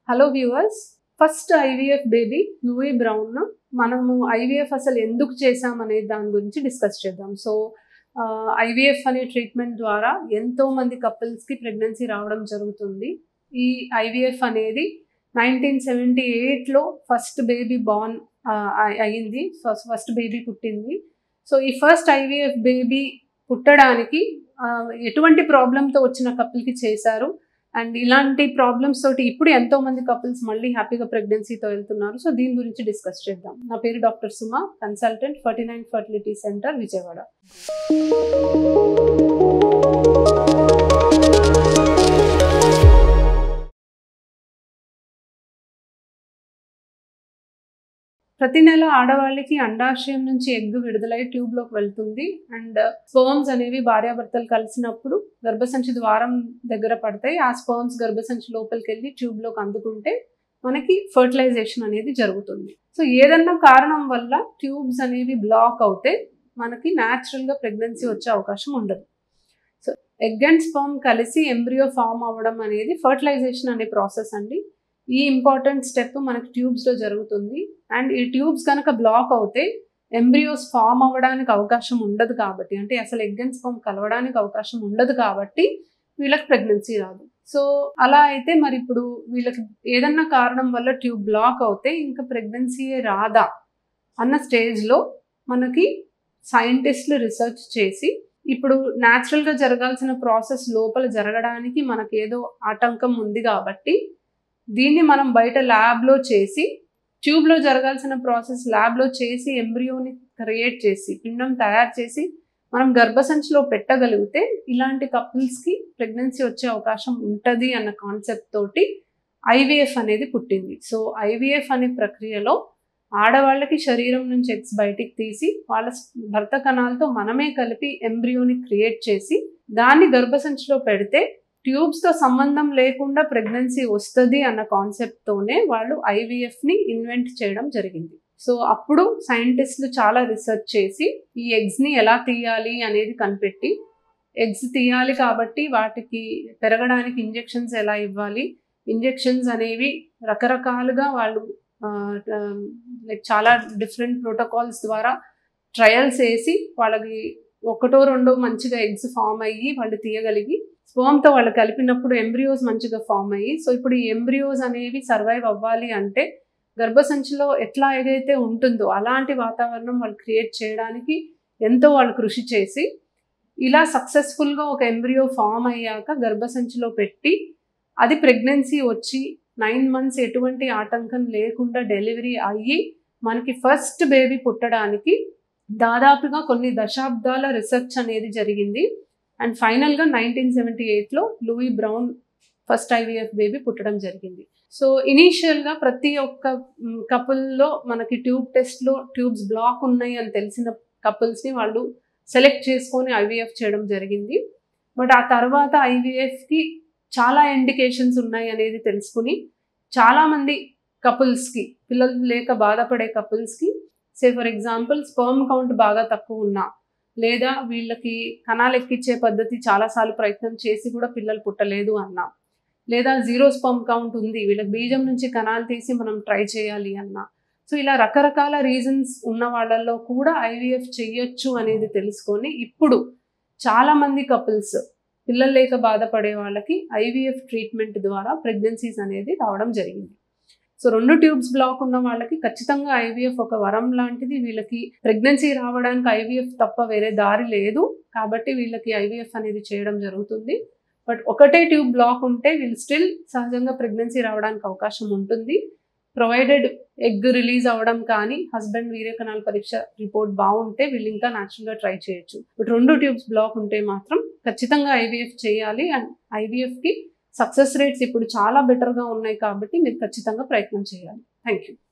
hello viewers first IVF baby Louise Brown మనము IVF అసలు ఎందుకు చేసాం అనే దాని గురించి డిస్కస్ చేద్దాం సో ఐవీఎఫ్ అనే ట్రీట్మెంట్ ద్వారా ఎంతో మంది కపుల్స్కి ప్రెగ్నెన్సీ రావడం జరుగుతుంది ఈ ఐవీఎఫ్ అనేది నైన్టీన్ సెవెంటీ ఎయిట్లో ఫస్ట్ బేబీ బార్న్ అయ్యింది ఫస్ట్ ఫస్ట్ బేబీ పుట్టింది సో ఈ ఫస్ట్ ఐవీఎఫ్ బేబీ పుట్టడానికి ఆ, ఎటువంటి ప్రాబ్లంతో వచ్చిన కపుల్కి చేశారు అండ్ ఇలాంటి ప్రాబ్లమ్స్ తోటి ఇప్పుడు ఎంతో మంది కపుల్స్ మళ్ళీ హ్యాపీగా ప్రెగ్నెన్సీతో వెళ్తున్నారు సో దీని గురించి డిస్కస్ చేద్దాం నా పేరు doctor Suma consultant Ferty nine fertility centre Vijayawada ప్రతి నెల ఆడవాళ్ళకి అండాశయం నుంచి ఎగ్ విడుదలై ట్యూబ్లోకి వెళ్తుంది అండ్ స్పర్మ్స్ అనేవి భార్యాభర్తలు కలిసినప్పుడు గర్భసంచి ద్వారం దగ్గర పడతాయి ఆ స్పర్మ్స్ గర్భసంచి లోపలికి వెళ్ళి ట్యూబ్లోకి అందుకుంటే మనకి ఫర్టిలైజేషన్ అనేది జరుగుతుంది సో ఏదన్నా కారణం వల్ల ట్యూబ్స్ అనేవి బ్లాక్ అవుతే మనకి న్యాచురల్గా ప్రెగ్నెన్సీ వచ్చే అవకాశం ఉండదు సో ఎగ్ అండ్ స్పర్మ్ కలిసి ఎంబ్రియో ఫామ్ అవ్వడం అనేది ఫర్టిలైజేషన్ అనే ప్రాసెస్ అండి ఈ ఇంపార్టెంట్ స్టెప్ మనకి ట్యూబ్స్లో జరుగుతుంది అండ్ ఈ ట్యూబ్స్ కనుక బ్లాక్ అవుతే ఎంబ్రియోస్ ఫామ్ అవ్వడానికి అవకాశం ఉండదు కాబట్టి అంటే అసలు ఎగ్ అండ్ స్పర్మ్ కలవడానికి అవకాశం ఉండదు కాబట్టి వీళ్ళకి ప్రెగ్నెన్సీ రాదు సో అలా అయితే మరి ఇప్పుడు వీళ్ళకి ఏదన్నా కారణం వల్ల ట్యూబ్ బ్లాక్ అవుతే ఇంకా ప్రెగ్నెన్సీ రాదా అన్న స్టేజ్లో మనకి సైంటిస్టులు రీసెర్చ్ చేసి ఇప్పుడు న్యాచురల్గా జరగాల్సిన ప్రాసెస్ లోపల జరగడానికి మనకేదో ఆటంకం ఉంది కాబట్టి దీన్ని మనం బయట ల్యాబ్లో చేసి ట్యూబ్లో జరగాల్సిన ప్రాసెస్ ల్యాబ్లో చేసి ఎంబ్రియోని క్రియేట్ చేసి పిండం తయారు చేసి మనం గర్భసంచిలో పెట్టగలిగితే ఇలాంటి కపుల్స్కి ప్రెగ్నెన్సీ వచ్చే అవకాశం ఉంటుంది అన్న కాన్సెప్ట్ తోటి ఐవీఎఫ్ అనేది పుట్టింది సో ఐవీఎఫ్ అనే ప్రక్రియలో ఆడవాళ్ళకి శరీరం నుంచి ఎగ్స్ బయటికి తీసి వాళ్ళ భర్త కణాలతో మనమే కలిపి ఎంబ్రియోని క్రియేట్ చేసి దాన్ని గర్భసంచిలో పెడితే ట్యూబ్స్తో సంబంధం లేకుండా ప్రెగ్నెన్సీ వస్తుంది అన్న కాన్సెప్ట్తోనే వాళ్ళు ఐవీఎఫ్ని ఇన్వెంట్ చేయడం జరిగింది సో అప్పుడు సైంటిస్టులు చాలా రీసెర్చ్ చేసి ఈ ఎగ్స్ని ఎలా తీయాలి అనేది కనిపెట్టి ఎగ్స్ తీయాలి కాబట్టి వాటికి పెరగడానికి ఇంజెక్షన్స్ ఎలా ఇవ్వాలి ఇంజెక్షన్స్ అనేవి రకరకాలుగా వాళ్ళు లైక్ చాలా డిఫరెంట్ ప్రోటోకాల్స్ ద్వారా ట్రయల్స్ వేసి వాళ్ళకి ఒకటో రెండో మంచిగా ఎగ్స్ ఫామ్ అయ్యి వాళ్ళు తీయగలిగి స్పర్మ్తో వాళ్ళు కలిపినప్పుడు ఎంబ్రియోస్ మంచిగా ఫామ్ అయ్యి సో ఇప్పుడు ఈ ఎంబ్రియోస్ అనేవి సర్వైవ్ అవ్వాలి అంటే గర్భసంచిలో ఎట్లా ఏదైతే ఉంటుందో అలాంటి వాతావరణం వాళ్ళు క్రియేట్ చేయడానికి ఎంతో వాళ్ళు కృషి చేసి ఇలా సక్సెస్ఫుల్గా ఒక ఎంబ్రియో ఫామ్ అయ్యాక గర్భసంచిలో పెట్టి అది ప్రెగ్నెన్సీ వచ్చి నైన్ మంత్స్ ఎటువంటి ఆటంకం లేకుండా డెలివరీ అయ్యి మనకి ఫస్ట్ బేబీ పుట్టడానికి దాదాపుగా కొన్ని దశాబ్దాల రీసెర్చ్ అనేది జరిగింది అండ్ ఫైనల్గా నైన్టీన్ సెవెంటీ ఎయిట్లో Louise Brown first IVF baby పుట్టడం జరిగింది సో ఇనీషియల్గా ప్రతి ఒక్క కపుల్లో మనకి ట్యూబ్ టెస్ట్లో ట్యూబ్స్ బ్లాక్ ఉన్నాయి అని తెలిసిన కపుల్స్ని వాళ్ళు సెలెక్ట్ చేసుకొని ఐవీఎఫ్ చేయడం జరిగింది బట్ ఆ తర్వాత ఐవీఎఫ్కి చాలా ఇండికేషన్స్ ఉన్నాయి అనేది తెలుసుకుని చాలామంది కపుల్స్కి పిల్లలు లేక బాధపడే కపుల్స్కి say for example sperm count బాగా తక్కువ ఉన్నా లేదా వీళ్ళకి కణాలు ఎక్కించే పద్ధతి చాలాసార్లు ప్రయత్నం చేసి కూడా పిల్లలు పుట్టలేదు అన్నా లేదా జీరో స్పర్మ్ కౌంట్ ఉంది వీళ్ళకి బీజం నుంచి కణాలు తీసి మనం ట్రై చేయాలి అన్నా సో ఇలా రకరకాల రీజన్స్ ఉన్న వాళ్ళల్లో కూడా ఐవీఎఫ్ చెయ్యొచ్చు అనేది తెలుసుకొని ఇప్పుడు చాలామంది కపుల్స్ పిల్లలు లేక బాధపడే వాళ్ళకి ఐవీఎఫ్ ట్రీట్మెంట్ ద్వారా ప్రెగ్నెన్సీస్ అనేది రావడం జరిగింది సో రెండు ట్యూబ్స్ బ్లాక్ ఉన్న వాళ్ళకి ఖచ్చితంగా ఐవీఎఫ్ ఒక వరం లాంటిది వీళ్ళకి ప్రెగ్నెన్సీ రావడానికి ఐవీఎఫ్ తప్ప వేరే దారి లేదు కాబట్టి వీళ్ళకి ఐవీఎఫ్ అనేది చేయడం జరుగుతుంది బట్ ఒకటే ట్యూబ్ బ్లాక్ ఉంటే వీళ్ళు స్టిల్ సహజంగా ప్రెగ్నెన్సీ రావడానికి అవకాశం ఉంటుంది ప్రొవైడెడ్ ఎగ్ రిలీజ్ అవ్వడం కానీ హస్బెండ్ వీర్యకణాల పరీక్ష రిపోర్ట్ బాగుంటే వీళ్ళు ఇంకా న్యాచురల్గా ట్రై చేయొచ్చు బట్ రెండు ట్యూబ్స్ బ్లాక్ ఉంటే మాత్రం ఖచ్చితంగా ఐవీఎఫ్ చేయాలి అండ్ ఐవీఎఫ్కి సక్సెస్ రేట్స్ ఇప్పుడు చాలా బెటర్గా ఉన్నాయి కాబట్టి మీరు ఖచ్చితంగా ప్రయత్నం చేయాలి థ్యాంక్ యూ